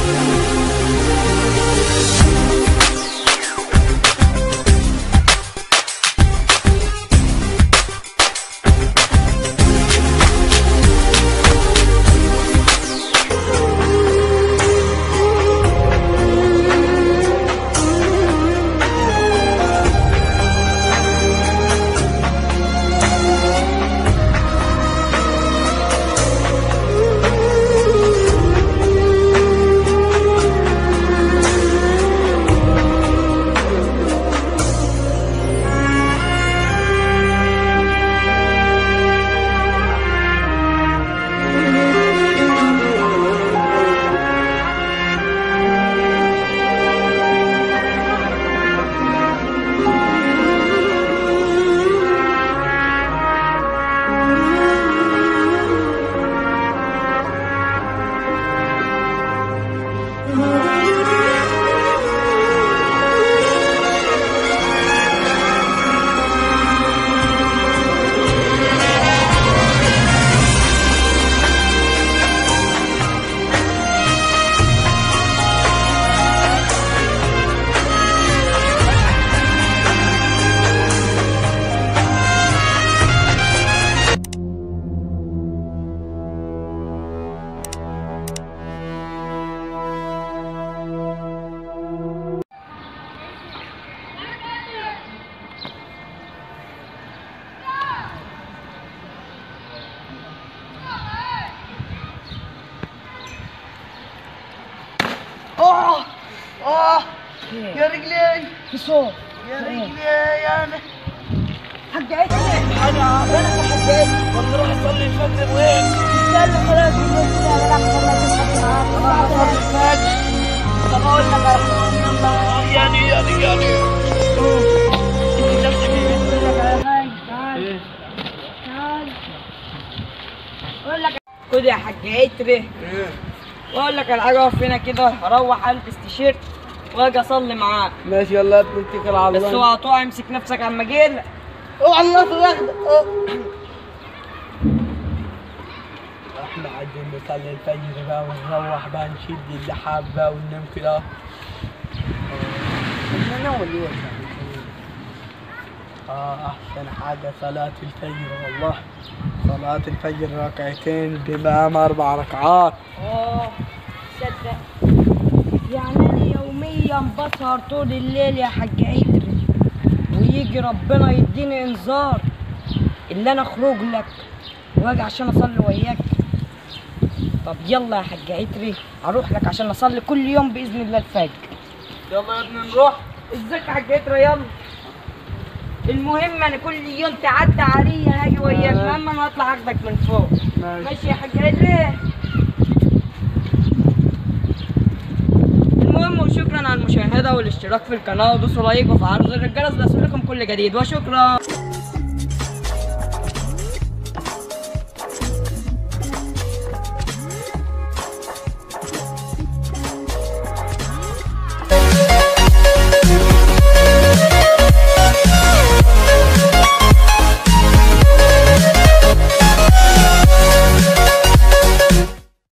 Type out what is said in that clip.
اه اه يا رجلي في صوت يا رجلي يا انا حاج عيد انا انا في حاج عيد كنت اروح اصلي الفجر وين؟ يلا خلاص بنقول كده يا جدع والله تصحى اروح اصلي الفجر طب اقول لك على حاجه يلا يعني يعني يعني انت نفسك ايه؟ اقول لك على حاجه تعال تعال اقول لك خد يا حاج عتري واقول لك على حاجه اقف هنا كده اروح البس تيشيرت واجي اصلي معاك ماشي يلا يا ابني اتكل على بس الله اوعى تقع امسك نفسك على المجال اوعى الله تاخد احنا قاعدين نصلي الفجر بقى ونروح بقى نشد اللحاف بقى وننام كده ننام ولا ايه؟ اه احسن حاجة صلاة الفجر والله صلاة الفجر ركعتين بإمام أربع ركعات اه صدق يعني انا يوميا بسهر طول الليل يا حاج عتري ويجي ربنا يديني انذار اللي انا اخرج لك واجي عشان اصلي وياك طب يلا يا حاج عتري اروح لك عشان اصلي كل يوم باذن الله الفجر يلا يا ابني نروح ازيك يا حاج عتري يلا المهم انا كل يوم تعدي عليا هاجي وياك ماشي. اما انا هطلع اخدك من فوق ماشي ماشي يا حاج عتري المهم وشكرا على المشاهدة والاشتراك في القناة ودوسوا لايك وفعلوا زر الجرس ليصلكم كل جديد وشكرا